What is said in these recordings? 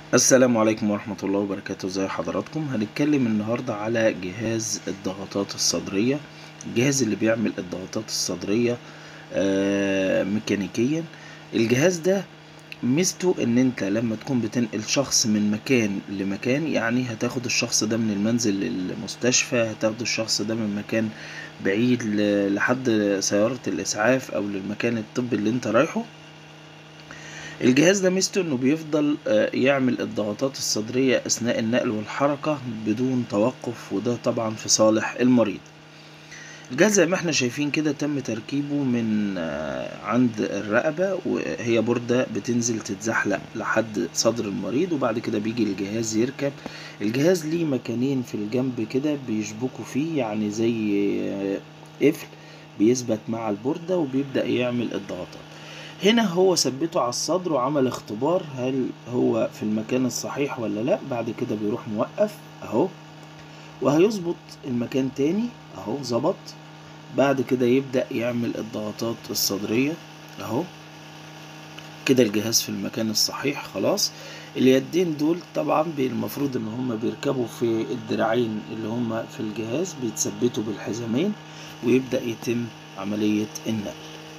السلام عليكم ورحمة الله وبركاته ازي حضراتكم هنتكلم النهاردة على جهاز الضغطات الصدرية الجهاز اللي بيعمل الضغطات الصدرية آه، ميكانيكيا الجهاز ده ميزته ان انت لما تكون بتنقل شخص من مكان لمكان يعني هتاخد الشخص ده من المنزل للمستشفى هتاخد الشخص ده من مكان بعيد ل- لحد سيارة الاسعاف او للمكان الطبي اللي انت رايحه الجهاز ده ميزته انه بيفضل آه، يعمل الضغطات الصدرية اثناء النقل والحركة بدون توقف وده طبعا في صالح المريض الجهاز زي ما احنا شايفين كده تم تركيبه من آه، عند الرقبة وهي بوردة بتنزل تتزحلق لحد صدر المريض وبعد كده بيجي الجهاز يركب الجهاز ليه مكانين في الجنب كده بيشبكوا فيه يعني زي آه، قفل بيثبت مع البوردة وبيبدأ يعمل الضغطات هنا هو ثبته على الصدر وعمل اختبار هل هو في المكان الصحيح ولا لا بعد كده بيروح موقف اهو وهيظبط المكان تاني اهو ظبط بعد كده يبدأ يعمل الضغطات الصدرية اهو كده الجهاز في المكان الصحيح خلاص اليدين دول طبعا بي- المفروض ان هم بيركبوا في الدراعين اللي هم في الجهاز بيتثبتوا بالحزامين ويبدأ يتم عملية النقل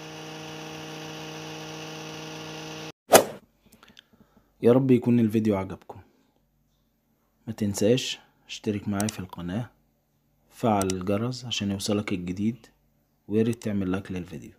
يا رب يكون الفيديو عجبكم ما تنساش اشترك معايا في القناة فعل الجرس عشان يوصلك الجديد وياريت تعمل لايك للفيديو